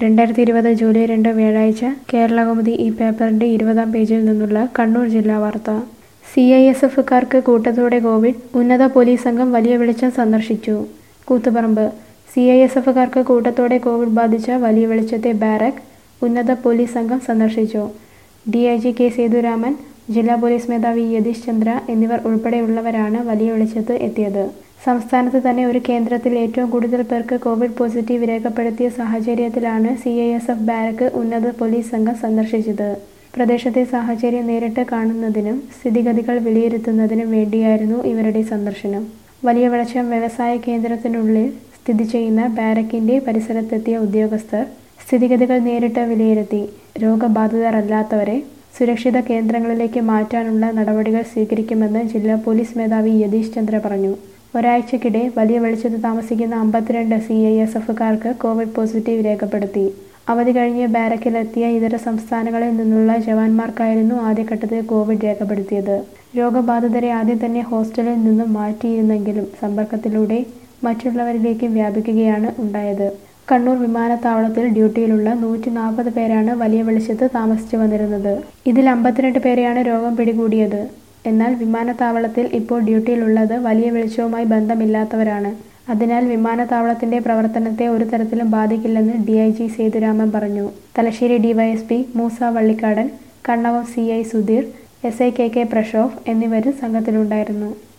രണ്ടായിരത്തി ഇരുപത് ജൂലൈ രണ്ട് വ്യാഴാഴ്ച കേരളകൗമുദി ഈ പേപ്പറിന്റെ ഇരുപതാം പേജിൽ നിന്നുള്ള കണ്ണൂർ ജില്ലാ വാർത്ത സി ഐ എസ് എഫുകാർക്ക് കൂട്ടത്തോടെ കോവിഡ് ഉന്നത പോലീസ് സംഘം വലിയ വെളിച്ചം സന്ദർശിച്ചു കൂത്തുപറമ്പ് സി ഐ എസ് എഫുകാർക്ക് കൂട്ടത്തോടെ കോവിഡ് ബാധിച്ച വലിയ വെളിച്ചത്തെ ബാരക് ഉന്നത പോലീസ് സംഘം സന്ദർശിച്ചു D I G K Sethuraman ജില്ലാ പോലീസ് മേധാവി യതീഷ് ചന്ദ്ര എന്നിവർ ഉൾപ്പെടെയുള്ളവരാണ് വലിയ വെളിച്ചത്ത് എത്തിയത് സംസ്ഥാനത്ത് തന്നെ ഒരു കേന്ദ്രത്തിൽ ഏറ്റവും കൂടുതൽ പേർക്ക് കോവിഡ് പോസിറ്റീവ് രേഖപ്പെടുത്തിയ സാഹചര്യത്തിലാണ് C I S F barrack ഉന്നത പോലീസ് സംഘം സന്ദർശിച്ചത് പ്രദേശത്തെ സാഹചര്യം നേരിട്ട് കാണുന്നതിനും സ്ഥിതിഗതികൾ വിലയിരുത്തുന്നതിനും വേണ്ടിയായിരുന്നു ഇവരുടെ സന്ദർശനം വലിയ വെളിച്ചം വ്യവസായ കേന്ദ്രത്തിനുള്ളിൽ സ്ഥിതി ചെയ്യുന്ന ബാരക്കിന്റെ പരിസരത്തെത്തിയ ഉദ്യോഗസ്ഥർ സ്ഥിതിഗതികൾ നേരിട്ട് വിലയിരുത്തി രോഗബാധിതരല്ലാത്തവരെ സുരക്ഷിത കേന്ദ്രങ്ങളിലേക്ക് മാറ്റാനുള്ള നടപടികൾ സ്വീകരിക്കുമെന്ന് ജില്ലാ പോലീസ് മേധാവി യതീഷ് ചന്ദ്ര പറഞ്ഞു ഒരാഴ്ചക്കിടെ വലിയ വെളിച്ചത്ത് താമസിക്കുന്ന അമ്പത്തിരണ്ട് സി ഐ എസ് എഫുകാർക്ക് കോവിഡ് പോസിറ്റീവ് രേഖപ്പെടുത്തി അവധി കഴിഞ്ഞ് ബാരക്കിലെത്തിയ ഇതര സംസ്ഥാനങ്ങളിൽ നിന്നുള്ള ജവാന്മാർക്കായിരുന്നു ആദ്യഘട്ടത്തിൽ കോവിഡ് രേഖപ്പെടുത്തിയത് രോഗബാധിതരെ ആദ്യം തന്നെ ഹോസ്റ്റലിൽ നിന്നും മാറ്റിയിരുന്നെങ്കിലും സമ്പർക്കത്തിലൂടെ മറ്റുള്ളവരിലേക്ക് വ്യാപിക്കുകയാണ് ഉണ്ടായത് കണ്ണൂർ വിമാനത്താവളത്തിൽ ഡ്യൂട്ടിയിലുള്ള നൂറ്റി നാൽപ്പത് പേരാണ് വലിയ വെളിച്ചത്ത് താമസിച്ചു വന്നിരുന്നത് ഇതിൽ അമ്പത്തിരണ്ട് പേരെയാണ് രോഗം പിടികൂടിയത് എന്നാൽ വിമാനത്താവളത്തിൽ ഇപ്പോൾ ഡ്യൂട്ടിയിലുള്ളത് വലിയ വെളിച്ചവുമായി ബന്ധമില്ലാത്തവരാണ് അതിനാൽ വിമാനത്താവളത്തിന്റെ പ്രവർത്തനത്തെ ഒരു തരത്തിലും ബാധിക്കില്ലെന്ന് ഡി ഐ ജി സേതുരാമൻ പറഞ്ഞു Thalassery DYSP Moosa Vallikkadan Kannavam C I Sudheer S I K K Prashof എന്നിവരും സംഘത്തിലുണ്ടായിരുന്നു